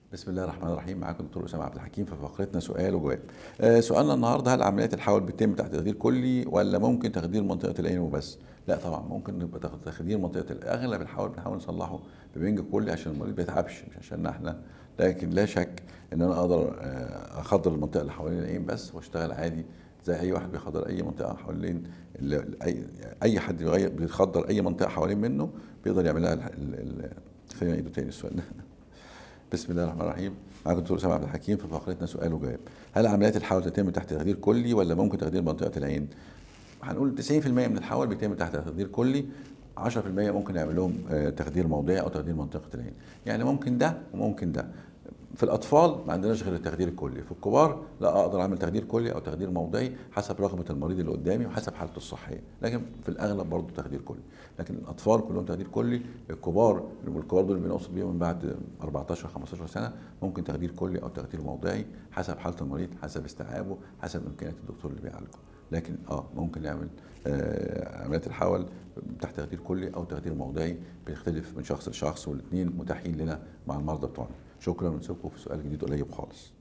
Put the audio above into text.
بسم الله الرحمن الرحيم معاكم دكتور اسامه عبد الحكيم في فقرتنا سؤال وجواب. آه سؤالنا النهارده هل عمليات الحول بتتم تحت تخدير كلي ولا ممكن تخدير منطقه العين وبس؟ لا طبعا ممكن يبقى تخ- تخدير منطقه ال- اغلب الحول بنحاول نصلحه ببنج كلي عشان المريض ما يتعبش مش عشان احنا لكن لا شك ان انا اقدر آه، اخدر المنطقه اللي حوالين العين بس واشتغل عادي زي اي واحد بيخدر اي منطقه حوالين ال- اي اي حد بيغير بيخدر اي منطقه حوالين منه بيقدر يعملها ال- ال- ال- خلينا نعيده تاني السؤال ده بسم الله الرحمن الرحيم معاكم دكتور اسامه عبد الحكيم في فقرتنا سؤال وجواب هل عمليات الحول تتم تحت تخدير كلي ولا ممكن تخدير منطقه العين هنقول 90% من الحول بيتم تحت تخدير كلي 10% ممكن نعمل لهم آه، تخدير موضعي او تخدير منطقه العين يعني ممكن ده وممكن ده في الاطفال ما عندناش غير التخدير الكلي في الكبار لا اقدر اعمل تخدير كلي او تخدير موضعي حسب رغبه المريض اللي قدامي وحسب حالته الصحيه لكن في الاغلب برضه تخدير كلي لكن الاطفال كلهم تخدير كلي الكبار والكبار دول بنقصد بيهم من بعد 14 15 سنه ممكن تخدير كلي او تخدير موضعي حسب حاله المريض حسب استيعابه حسب امكانيات الدكتور اللي بيعالجه لكن اه ممكن نعمل آه عمليات الحول تحت تخدير كلي او تخدير موضعي بيختلف من شخص لشخص والاثنين متاحين لنا مع المرضى بتوعنا شكرا ونسيبكم في سؤال جديد قريب خالص